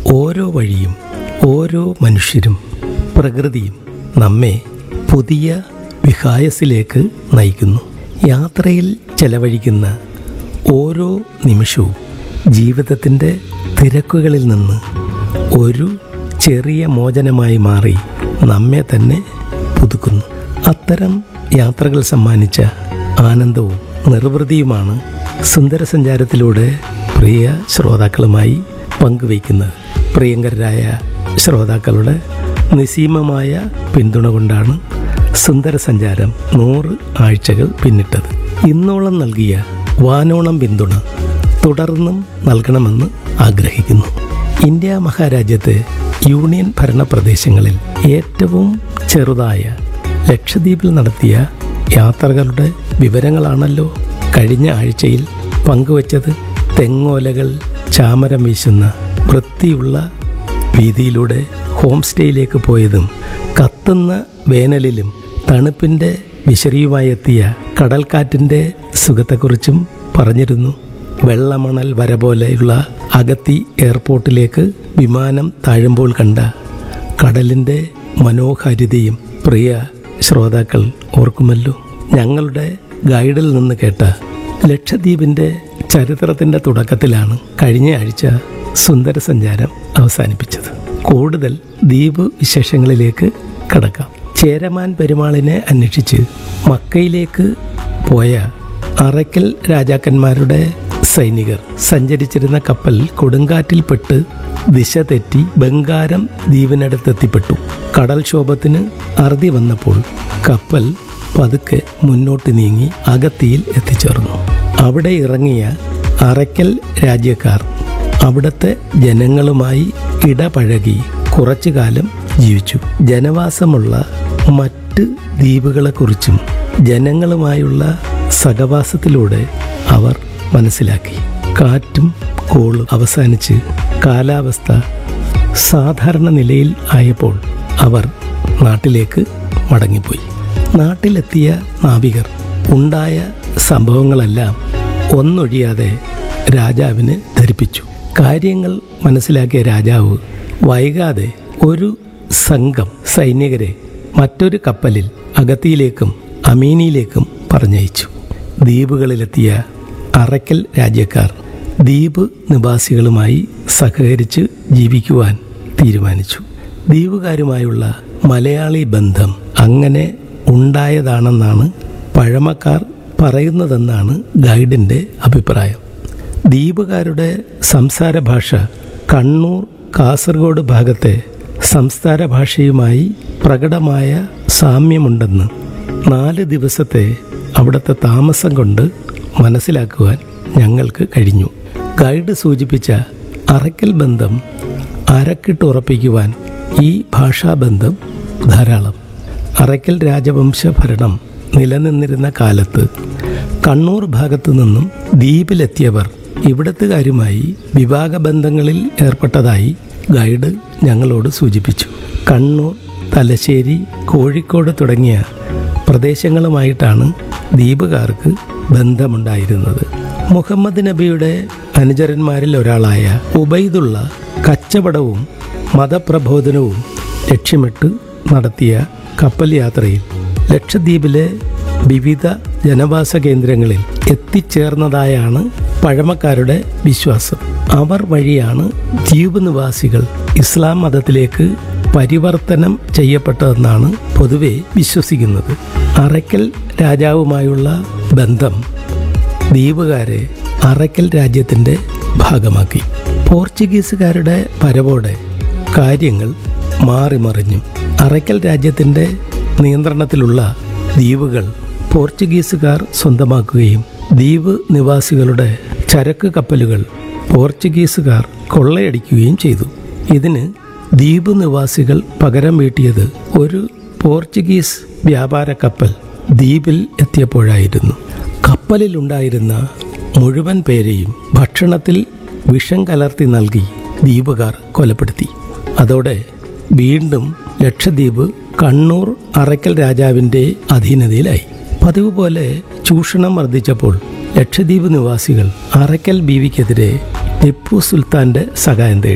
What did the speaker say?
ഓരോ വഴിയും ഓരോ മനുഷ്യരും പ്രകൃതിയും നമ്മെ പുതിയ വിഹായസിലേക്ക് നയിക്കുന്നു യാത്രയിൽ ചെലവഴിക്കുന്ന ഓരോ നിമിഷവും ജീവിതത്തിൻ്റെ തിരക്കുകളിൽ നിന്ന് ഒരു ചെറിയ മോചനമായി മാറി നമ്മെ തന്നെ പുതുക്കുന്നു അത്തരം യാത്രകൾ സമ്മാനിച്ച ആനന്ദവും നിർവൃതിയുമാണ് സുന്ദരസഞ്ചാരത്തിലൂടെ പ്രിയ ശ്രോതാക്കളുമായി പങ്കുവയ്ക്കുന്നത് പ്രിയങ്കരായ ശ്രോതാക്കളുടെ നിസീമമായ പിന്തുണ കൊണ്ടാണ് സുന്ദരസഞ്ചാരം നൂറ് ആഴ്ചകൾ പിന്നിട്ടത് ഇന്നോളം നൽകിയ വാനോളം പിന്തുണ തുടർന്നും നൽകണമെന്ന് ആഗ്രഹിക്കുന്നു ഇന്ത്യ മഹാരാജ്യത്തെ യൂണിയൻ ഭരണ പ്രദേശങ്ങളിൽ ഏറ്റവും ചെറുതായ ലക്ഷദ്വീപിൽ നടത്തിയ യാത്രകളുടെ വിവരങ്ങളാണല്ലോ കഴിഞ്ഞ ആഴ്ചയിൽ പങ്കുവച്ചത് തെങ്ങോലകൾ ചാമരം വീശുന്ന വൃത്തിയുള്ള വീതിയിലൂടെ ഹോം സ്റ്റേയിലേക്ക് പോയതും കത്തുന്ന വേനലിലും തണുപ്പിൻ്റെ വിശറിയുമായി എത്തിയ കടൽക്കാറ്റിൻ്റെ സുഖത്തെക്കുറിച്ചും പറഞ്ഞിരുന്നു വെള്ളമണൽ വര പോലെയുള്ള അഗത്തി എയർപോർട്ടിലേക്ക് വിമാനം താഴുമ്പോൾ കണ്ട കടലിൻ്റെ മനോഹാരിതയും പ്രിയ ശ്രോതാക്കൾ ഓർക്കുമല്ലോ ഞങ്ങളുടെ ഗൈഡിൽ നിന്ന് കേട്ട ലക്ഷദ്വീപിൻ്റെ ചരിത്രത്തിൻ്റെ തുടക്കത്തിലാണ് കഴിഞ്ഞ ആഴ്ച സുന്ദര സഞ്ചാരം അവസാനിപ്പിച്ചത് കൂടുതൽ ദ്വീപ് വിശേഷങ്ങളിലേക്ക് കടക്കാം ചേരമാൻ പെരുമാളിനെ അന്വേഷിച്ച് മക്കയിലേക്ക് പോയ അറയ്ക്കൽ രാജാക്കന്മാരുടെ സൈനികർ സഞ്ചരിച്ചിരുന്ന കപ്പൽ കൊടുങ്കാറ്റിൽപ്പെട്ട് ദിശ തെറ്റി ബംഗാരം ദ്വീപിനടുത്തെത്തിപ്പെട്ടു കടൽക്ഷോഭത്തിന് അറുതി വന്നപ്പോൾ കപ്പൽ പതുക്കെ മുന്നോട്ട് നീങ്ങി അഗത്തിയിൽ എത്തിച്ചേർന്നു അവിടെ ഇറങ്ങിയ അറയ്ക്കൽ രാജ്യക്കാർ അവിടുത്തെ ജനങ്ങളുമായി ഇടപഴകി കുറച്ചു കാലം ജീവിച്ചു ജനവാസമുള്ള മറ്റ് ദ്വീപുകളെക്കുറിച്ചും ജനങ്ങളുമായുള്ള സഹവാസത്തിലൂടെ അവർ മനസ്സിലാക്കി കാറ്റും കോളും അവസാനിച്ച് കാലാവസ്ഥ സാധാരണ നിലയിൽ ആയപ്പോൾ അവർ നാട്ടിലേക്ക് മടങ്ങിപ്പോയി നാട്ടിലെത്തിയ നാവികർ ഉണ്ടായ സംഭവങ്ങളെല്ലാം ഒന്നൊഴിയാതെ രാജാവിന് ധരിപ്പിച്ചു കാര്യങ്ങൾ മനസ്സിലാക്കിയ രാജാവ് വൈകാതെ ഒരു സംഘം സൈനികരെ മറ്റൊരു കപ്പലിൽ അഗത്തിയിലേക്കും അമീനിയിലേക്കും പറഞ്ഞയച്ചു ദ്വീപുകളിലെത്തിയ അറയ്ക്കൽ രാജ്യക്കാർ ദ്വീപ് നിവാസികളുമായി സഹകരിച്ച് ജീവിക്കുവാൻ തീരുമാനിച്ചു ദ്വീപുകാരുമായുള്ള മലയാളി ബന്ധം അങ്ങനെ ഉണ്ടായതാണെന്നാണ് പഴമക്കാർ പറയുന്നതെന്നാണ് ഗൈഡിൻ്റെ അഭിപ്രായം ദ്വീപുകാരുടെ സംസാര ഭാഷ കണ്ണൂർ കാസർഗോഡ് ഭാഗത്തെ സംസ്ഥാന ഭാഷയുമായി പ്രകടമായ സാമ്യമുണ്ടെന്ന് നാല് ദിവസത്തെ അവിടുത്തെ താമസം കൊണ്ട് മനസ്സിലാക്കുവാൻ ഞങ്ങൾക്ക് കഴിഞ്ഞു ഗൈഡ് സൂചിപ്പിച്ച അറയ്ക്കൽ ബന്ധം അരക്കിട്ടുറപ്പിക്കുവാൻ ഈ ഭാഷാബന്ധം ധാരാളം അറയ്ക്കൽ രാജവംശ ഭരണം നിലനിന്നിരുന്ന കാലത്ത് കണ്ണൂർ ഭാഗത്തു നിന്നും ദ്വീപിലെത്തിയവർ ഇവിടത്തുകാരുമായി വിവാഹബന്ധങ്ങളിൽ ഏർപ്പെട്ടതായി ഗൈഡ് ഞങ്ങളോട് സൂചിപ്പിച്ചു കണ്ണൂർ തലശ്ശേരി കോഴിക്കോട് തുടങ്ങിയ പ്രദേശങ്ങളുമായിട്ടാണ് ദ്വീപുകാർക്ക് ബന്ധമുണ്ടായിരുന്നത് മുഹമ്മദ് നബിയുടെ അനുചരന്മാരിൽ ഒരാളായ ഉബൈദുള്ള കച്ചവടവും മതപ്രബോധനവും ലക്ഷ്യമിട്ട് നടത്തിയ കപ്പൽ യാത്രയിൽ ലക്ഷദ്വീപിലെ വിവിധ ജനവാസ കേന്ദ്രങ്ങളിൽ എത്തിച്ചേർന്നതായാണ് പഴമക്കാരുടെ വിശ്വാസം അവർ വഴിയാണ് ദ്വീപ് നിവാസികൾ ഇസ്ലാം മതത്തിലേക്ക് പരിവർത്തനം ചെയ്യപ്പെട്ടതെന്നാണ് പൊതുവെ വിശ്വസിക്കുന്നത് അറയ്ക്കൽ രാജാവുമായുള്ള ബന്ധം ദ്വീപുകാരെ അറയ്ക്കൽ രാജ്യത്തിൻ്റെ ഭാഗമാക്കി പോർച്ചുഗീസുകാരുടെ പരവോടെ കാര്യങ്ങൾ മാറിമറിഞ്ഞു അറയ്ക്കൽ രാജ്യത്തിൻ്റെ നിയന്ത്രണത്തിലുള്ള ദ്വീപുകൾ പോർച്ചുഗീസുകാർ സ്വന്തമാക്കുകയും ദ്വീപ് നിവാസികളുടെ ചരക്ക് കപ്പലുകൾ പോർച്ചുഗീസുകാർ കൊള്ളയടിക്കുകയും ചെയ്തു ഇതിന് ദ്വീപ് നിവാസികൾ പകരം വീട്ടിയത് ഒരു പോർച്ചുഗീസ് വ്യാപാര കപ്പൽ ദ്വീപിൽ എത്തിയപ്പോഴായിരുന്നു കപ്പലിലുണ്ടായിരുന്ന മുഴുവൻ പേരെയും ഭക്ഷണത്തിൽ വിഷം കലർത്തി നൽകി ദ്വീപുകാർ കൊലപ്പെടുത്തി അതോടെ വീണ്ടും ലക്ഷദ്വീപ് കണ്ണൂർ അറയ്ക്കൽ രാജാവിൻ്റെ അധീനതയിലായി പതിവ് പോലെ ചൂഷണം വർദ്ധിച്ചപ്പോൾ ലക്ഷദ്വീപ് നിവാസികൾ അറയ്ക്കൽ ബീവിക്കെതിരെ ടിപ്പു സുൽത്താന്റെ സഹായം തേടി